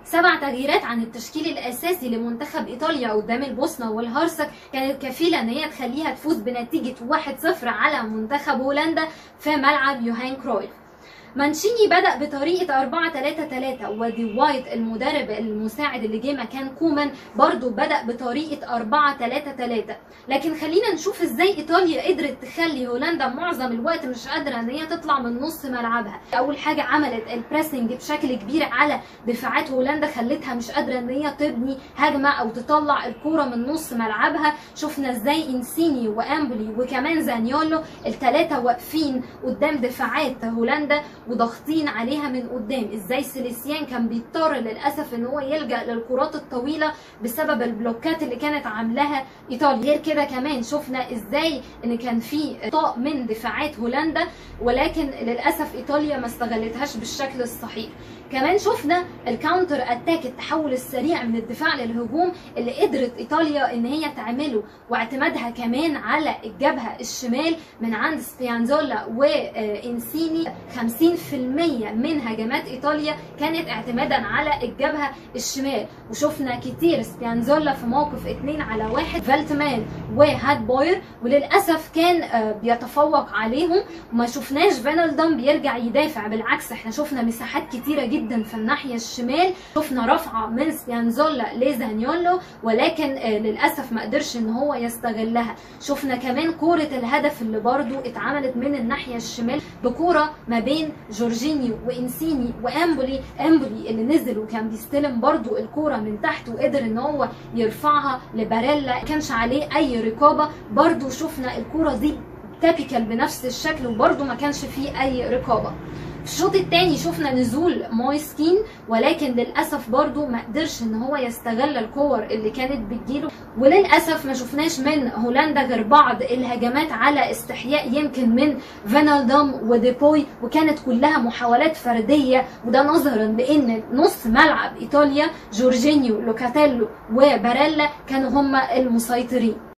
سبع تغييرات عن التشكيل الاساسي لمنتخب ايطاليا قدام البوسنه والهرسك كانت كفيله ان هي تخليها تفوز بنتيجه 1-0 على منتخب هولندا في ملعب يوهان كرويف مانشيني بدأ بطريقة 4 3 3 ودي وايت المدرب المساعد اللي جه مكان كومان برضو بدأ بطريقة 4 3 3 لكن خلينا نشوف ازاي ايطاليا قدرت تخلي هولندا معظم الوقت مش قادرة ان هي تطلع من نص ملعبها اول حاجة عملت البريسنج بشكل كبير على دفاعات هولندا خلتها مش قادرة ان هي تبني هجمة او تطلع الكرة من نص ملعبها شفنا ازاي انسيني وامبولي وكمان زانيولو الثلاثة واقفين قدام دفاعات هولندا وضاغطين عليها من قدام ازاي سيليسيان كان بيضطر للاسف ان هو يلجا للكرات الطويله بسبب البلوكات اللي كانت عاملاها ايطاليا غير كده كمان شفنا ازاي ان كان في طاق من دفاعات هولندا ولكن للاسف ايطاليا ما استغلتهاش بالشكل الصحيح كمان شفنا الكاونتر اتاك التحول السريع من الدفاع للهجوم اللي قدرت ايطاليا ان هي تعمله واعتمادها كمان على الجبهه الشمال من عند سبيانزولا وانسيني 50% من هجمات ايطاليا كانت اعتمادا على الجبهه الشمال وشفنا كتير سبيانزولا في موقف 2 على 1 فالتمان وهاد بوير وللاسف كان بيتفوق عليهم وما شفناش فينالدوم بيرجع يدافع بالعكس احنا شفنا مساحات كتيره جدا في الناحيه الشمال شفنا رفعه من سبيانزولا لزانيولو ولكن للاسف ما قدرش ان هو يستغلها شفنا كمان كوره الهدف اللي برضو اتعملت من الناحيه الشمال بكوره ما بين جورجينيو وانسيني وامبولي امبولي اللي نزل وكان بيستلم برضو الكوره من تحت وقدر ان هو يرفعها لباريلا ما كانش عليه اي رقابه برضو شفنا الكوره دي تابيكال بنفس الشكل وبرضو ما كانش فيه اي رقابه في الشوط الثاني شفنا نزول مويسكين ولكن للاسف برضو ما قدرش ان هو يستغل الكور اللي كانت بتجيله وللاسف ما شفناش من هولندا غير بعض الهجمات على استحياء يمكن من فينالدوم وديبوي وكانت كلها محاولات فرديه وده نظرا لان نص ملعب ايطاليا جورجينيو لوكاتيلو وباريلا كانوا هم المسيطرين